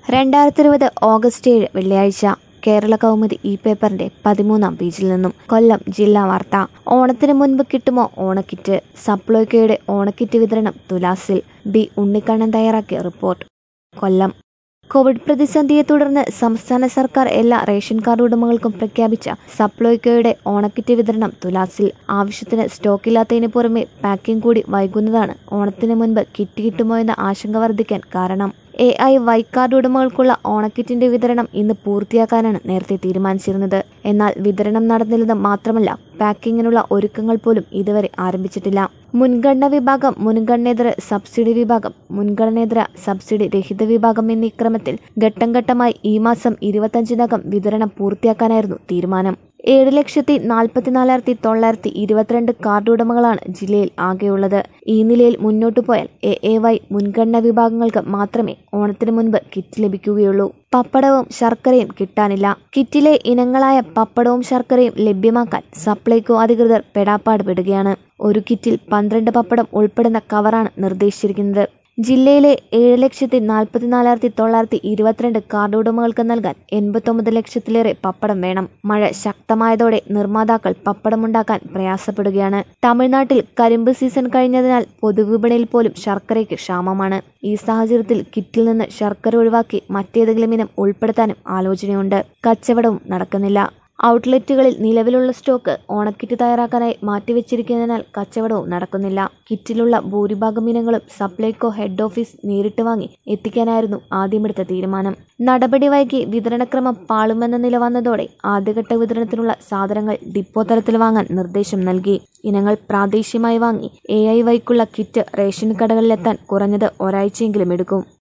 രണ്ടായിരത്തി ഇരുപത് ഓഗസ്റ്റ് ഏഴ് വെള്ളിയാഴ്ച കേരള കൗമുദി ഈ പേപ്പറിന്റെ പതിമൂന്നാം പേജിൽ നിന്നും കൊല്ലം ജില്ലാ വാർത്ത ഓണത്തിന് മുൻപ് കിട്ടുമോ ഓണക്കിറ്റ് സപ്ലൈകോയുടെ ഓണക്കിറ്റ് വിതരണം തുലാസിൽ ബി ഉണ്ണിക്കണ്ണൻ തയ്യാറാക്കിയ റിപ്പോർട്ട് കൊല്ലം കോവിഡ് പ്രതിസന്ധിയെ തുടർന്ന് സംസ്ഥാന സർക്കാർ എല്ലാ റേഷൻ കാർഡ് ഉടമകൾക്കും പ്രഖ്യാപിച്ച സപ്ലൈകോയുടെ ഓണക്കിറ്റ് വിതരണം തുലാസിൽ ആവശ്യത്തിന് സ്റ്റോക്കില്ലാത്തതിന് പുറമെ പാക്കിംഗ് കൂടി വൈകുന്നതാണ് ഓണത്തിന് മുൻപ് കിറ്റ് കിട്ടുമോ എന്ന ആശങ്ക വർദ്ധിക്കാൻ കാരണം എ ഐ വൈ കാർഡ് ഉടമകൾക്കുള്ള ഓണക്കിറ്റിന്റെ വിതരണം ഇന്ന് പൂർത്തിയാക്കാനാണ് നേരത്തെ തീരുമാനിച്ചിരുന്നത് എന്നാൽ വിതരണം നടന്നില്ലെന്ന് മാത്രമല്ല പാക്കിങ്ങിനുള്ള ഒരുക്കങ്ങൾ പോലും ഇതുവരെ ആരംഭിച്ചിട്ടില്ല മുൻഗണന വിഭാഗം മുൻഗണനേതര സബ്സിഡി വിഭാഗം മുൻഗണനേതര സബ്സിഡി രഹിത വിഭാഗം എന്നീ ക്രമത്തിൽ ഘട്ടം ഘട്ടമായി ഈ മാസം ഇരുപത്തഞ്ചിനകം വിതരണം പൂർത്തിയാക്കാനായിരുന്നു തീരുമാനം ഏഴ് ലക്ഷത്തി നാൽപ്പത്തിനാലായിരത്തി തൊള്ളായിരത്തി ഇരുപത്തിരണ്ട് കാർഡ് ഉടമകളാണ് ജില്ലയിൽ ആകെയുള്ളത് ഈ നിലയിൽ മുന്നോട്ടു പോയാൽ എ എ വൈ മുൻഗണനാ വിഭാഗങ്ങൾക്ക് മാത്രമേ ഓണത്തിന് മുൻപ് കിറ്റ് ലഭിക്കുകയുള്ളൂ പപ്പടവും ശർക്കരയും കിട്ടാനില്ല കിറ്റിലെ ഇനങ്ങളായ പപ്പടവും ശർക്കരയും ലഭ്യമാക്കാൻ സപ്ലൈകോ അധികൃതർ പെടാപ്പാട് പെടുകയാണ് ഒരു കിറ്റിൽ പന്ത്രണ്ട് പപ്പടം ഉൾപ്പെടുന്ന കവറാണ് നിർദ്ദേശിച്ചിരിക്കുന്നത് ജില്ലയിലെ ഏഴ് ലക്ഷത്തി നാൽപ്പത്തിനാലായിരത്തി തൊള്ളായിരത്തി ഇരുപത്തിരണ്ട് കാർഡ് ഉടമകൾക്ക് നൽകാൻ എൺപത്തൊമ്പത് ലക്ഷത്തിലേറെ പപ്പടം വേണം മഴ ശക്തമായതോടെ നിർമ്മാതാക്കൾ പപ്പടമുണ്ടാക്കാൻ പ്രയാസപ്പെടുകയാണ് തമിഴ്നാട്ടിൽ കരിമ്പ് സീസൺ കഴിഞ്ഞതിനാൽ പൊതുവിപണിയിൽ പോലും ശർക്കരയ്ക്ക് ക്ഷാമമാണ് ഈ സാഹചര്യത്തിൽ കിറ്റിൽ നിന്ന് ശർക്കര ഒഴിവാക്കി മറ്റേതെങ്കിലും ഇനം ഉൾപ്പെടുത്താനും ആലോചനയുണ്ട് കച്ചവടവും നടക്കുന്നില്ല ഔട്ട്ലെറ്റുകളിൽ നിലവിലുള്ള സ്റ്റോക്ക് ഓണക്കിറ്റ് തയ്യാറാക്കാനായി മാറ്റിവെച്ചിരിക്കുന്നതിനാൽ കച്ചവടവും നടക്കുന്നില്ല കിറ്റിലുള്ള ഭൂരിഭാഗം ഇനങ്ങളും സപ്ലൈകോ ഹെഡ് ഓഫീസ് നേരിട്ട് വാങ്ങി എത്തിക്കാനായിരുന്നു ആദ്യമെടുത്ത തീരുമാനം നടപടി വൈകി വിതരണക്രമം പാളുമെന്ന നില വന്നതോടെ ആദ്യഘട്ട വിതരണത്തിനുള്ള സാധനങ്ങൾ ഡിപ്പോ തലത്തിൽ വാങ്ങാൻ നിർദ്ദേശം നൽകി ഇനങ്ങൾ പ്രാദേശികമായി വാങ്ങി എ ഐ വൈക്കുള്ള കിറ്റ് റേഷൻ കടകളിലെത്താൻ കുറഞ്ഞത് ഒരാഴ്ചയെങ്കിലും എടുക്കും